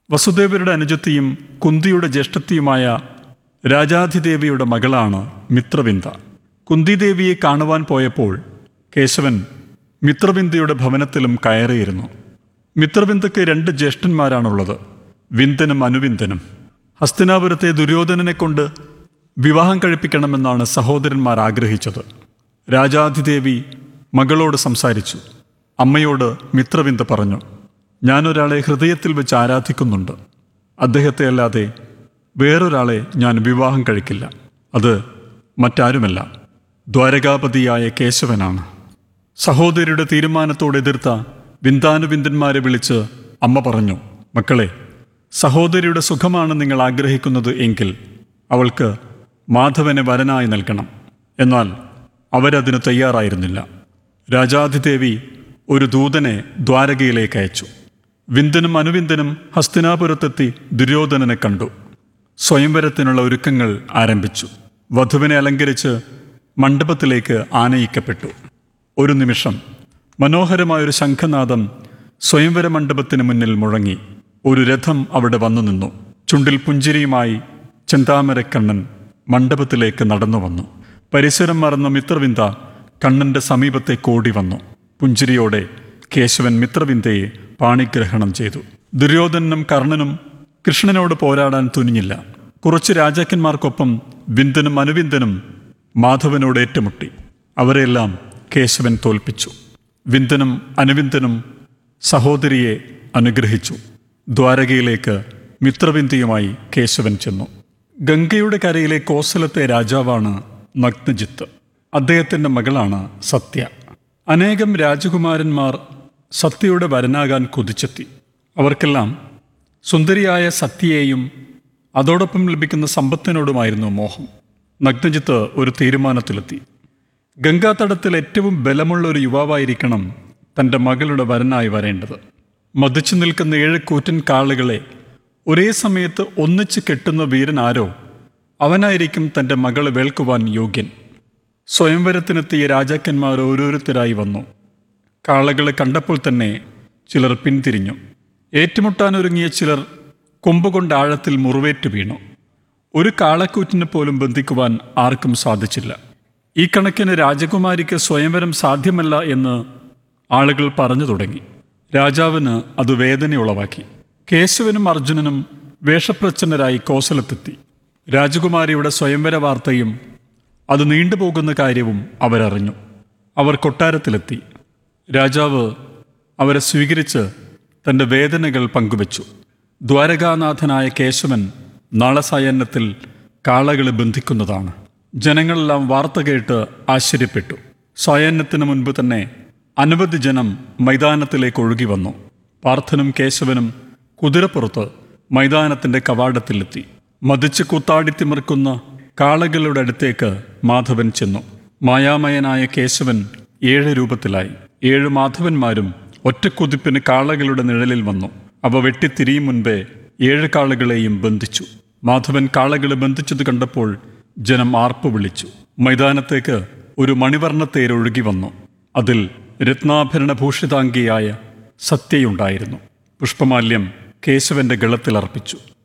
വസുദേവരുടെ അനുജത്തിയും കുന്തിയുടെ ജ്യേഷ്ഠത്തിയുമായ രാജാധിദേവിയുടെ മകളാണ് മിത്രവിന്ദ കുന്തിദേവിയെ കാണുവാൻ പോയപ്പോൾ കേശവൻ മിത്രവിന്ദയുടെ ഭവനത്തിലും കയറിയിരുന്നു മിത്രവിന്ദയ്ക്ക് രണ്ട് ജ്യേഷ്ഠന്മാരാണുള്ളത് വിന്ദനും അനുവിന്ദനും ഹസ്തിനാപുരത്തെ ദുര്യോധനനെ കൊണ്ട് വിവാഹം കഴിപ്പിക്കണമെന്നാണ് സഹോദരന്മാർ ആഗ്രഹിച്ചത് രാജാധിദേവി മകളോട് സംസാരിച്ചു അമ്മയോട് മിത്രവിന്ദ പറഞ്ഞു ഞാനൊരാളെ ഹൃദയത്തിൽ വെച്ച് ആരാധിക്കുന്നുണ്ട് അദ്ദേഹത്തെ അല്ലാതെ വേറൊരാളെ ഞാൻ വിവാഹം കഴിക്കില്ല അത് മറ്റാരുമല്ല ദ്വാരകാപതിയായ കേശവനാണ് സഹോദരിയുടെ തീരുമാനത്തോട് എതിർത്ത വിന്ദാനുവിന്ദന്മാരെ വിളിച്ച് അമ്മ പറഞ്ഞു മക്കളെ സഹോദരിയുടെ സുഖമാണ് നിങ്ങൾ ആഗ്രഹിക്കുന്നത് എങ്കിൽ അവൾക്ക് മാധവനെ വരനായി നൽകണം എന്നാൽ അവരതിന് തയ്യാറായിരുന്നില്ല രാജാധിദേവി ഒരു ദൂതനെ ദ്വാരകയിലേക്ക് അയച്ചു വിന്ദനും അനുവിന്ദനും ഹസ്തിനാപുരത്തെത്തി ദുര്യോധനനെ കണ്ടു സ്വയംവരത്തിനുള്ള ഒരുക്കങ്ങൾ ആരംഭിച്ചു വധുവിനെ അലങ്കരിച്ച് മണ്ഡപത്തിലേക്ക് ആനയിക്കപ്പെട്ടു ഒരു നിമിഷം മനോഹരമായൊരു ശംഖനാദം സ്വയംവര മണ്ഡപത്തിന് മുന്നിൽ മുഴങ്ങി ഒരു രഥം അവിടെ വന്നു നിന്നു ചുണ്ടിൽ പുഞ്ചിരിയുമായി ചെന്താമരക്കണ്ണൻ മണ്ഡപത്തിലേക്ക് നടന്നു വന്നു പരിസരം മറന്ന മിത്രവിന്ദ കണ്ണന്റെ സമീപത്തേക്ക് ഓടി വന്നു പുഞ്ചിരിയോടെ കേശവൻ മിത്രവിന്ദയെ പാണിഗ്രഹണം ചെയ്തു ദുര്യോധനനും കർണനും കൃഷ്ണനോട് പോരാടാൻ തുനിഞ്ഞില്ല കുറച്ച് രാജാക്കന്മാർക്കൊപ്പം വിന്ദനും അനുവിന്ദനും മാധവനോട് ഏറ്റുമുട്ടി അവരെല്ലാം കേശവൻ തോൽപ്പിച്ചു വിന്ദനും അനുവിന്ദനും സഹോദരിയെ അനുഗ്രഹിച്ചു ദ്വാരകയിലേക്ക് മിത്രവിന്ദയുമായി കേശവൻ ചെന്നു ഗംഗയുടെ കരയിലെ കോസലത്തെ രാജാവാണ് നഗ്നജിത്ത് അദ്ദേഹത്തിൻ്റെ മകളാണ് സത്യ അനേകം രാജകുമാരന്മാർ സത്യയുടെ വരനാകാൻ കൊതിച്ചെത്തി അവർക്കെല്ലാം സുന്ദരിയായ സത്യയെയും അതോടൊപ്പം ലഭിക്കുന്ന സമ്പത്തിനോടുമായിരുന്നു മോഹം നഗ്നജിത്ത് ഒരു തീരുമാനത്തിലെത്തി ഗംഗാതടത്തിൽ ഏറ്റവും ബലമുള്ള ഒരു യുവാവായിരിക്കണം തൻ്റെ മകളുടെ വരനായി വരേണ്ടത് മതിച്ചു നിൽക്കുന്ന ഏഴ് കൂറ്റൻ കാളുകളെ ഒരേ സമയത്ത് ഒന്നിച്ച് കെട്ടുന്ന വീരൻ ആരോ അവനായിരിക്കും തൻ്റെ മകളെ വേൾക്കുവാൻ യോഗ്യൻ സ്വയംവരത്തിനെത്തിയ രാജാക്കന്മാർ ഓരോരുത്തരായി വന്നു കാളകളെ കണ്ടപ്പോൾ തന്നെ ചിലർ പിന്തിരിഞ്ഞു ഏറ്റുമുട്ടാനൊരുങ്ങിയ ചിലർ കൊമ്പുകൊണ്ട് ആഴത്തിൽ മുറിവേറ്റു വീണു ഒരു കാളക്കൂറ്റിനെ പോലും ബന്ധിക്കുവാൻ ആർക്കും സാധിച്ചില്ല ഈ കണക്കിന് രാജകുമാരിക്ക് സ്വയംവരം സാധ്യമല്ല എന്ന് ആളുകൾ പറഞ്ഞു തുടങ്ങി രാജാവിന് അത് വേദനയുളവാക്കി കേശവനും അർജുനനും വേഷപ്രച്ഛന്നരായി കോസലത്തെത്തി രാജകുമാരിയുടെ സ്വയംവര വാർത്തയും അത് നീണ്ടുപോകുന്ന കാര്യവും അവരറിഞ്ഞു അവർ കൊട്ടാരത്തിലെത്തി രാജാവ് അവരെ സ്വീകരിച്ച് തൻ്റെ വേദനകൾ പങ്കുവച്ചു ദ്വാരകാനാഥനായ കേശവൻ നാളെ സായന്നത്തിൽ കാളകളെ ബന്ധിക്കുന്നതാണ് ജനങ്ങളെല്ലാം വാർത്ത കേട്ട് ആശ്ചര്യപ്പെട്ടു സായന്നത്തിന് മുൻപ് തന്നെ അനവധി ജനം മൈതാനത്തിലേക്ക് ഒഴുകി വന്നു പാർത്ഥനും കേശവനും കുതിരപ്പുറത്ത് മൈതാനത്തിന്റെ കവാടത്തിലെത്തി മതിച്ച് കൂത്താടിത്തിമിർക്കുന്ന കാളകളുടെ അടുത്തേക്ക് മാധവൻ ചെന്നു മായാമയനായ കേശവൻ ഏഴ് രൂപത്തിലായി ഏഴ് മാധവന്മാരും ഒറ്റക്കുതിപ്പിന് കാളകളുടെ നിഴലിൽ വന്നു അവ വെട്ടിത്തിരിയും മുൻപേ ഏഴ് കാളകളെയും ബന്ധിച്ചു മാധവൻ കാളകളെ ബന്ധിച്ചത് കണ്ടപ്പോൾ ജനം ആർപ്പ് വിളിച്ചു മൈതാനത്തേക്ക് ഒരു മണിവർണ്ണത്തേരൊഴുകി വന്നു അതിൽ രത്നാഭരണഭൂഷിതാംഗിയായ സത്യയുണ്ടായിരുന്നു പുഷ്പമാല്യം കേശവന്റെ ഗളത്തിൽ അർപ്പിച്ചു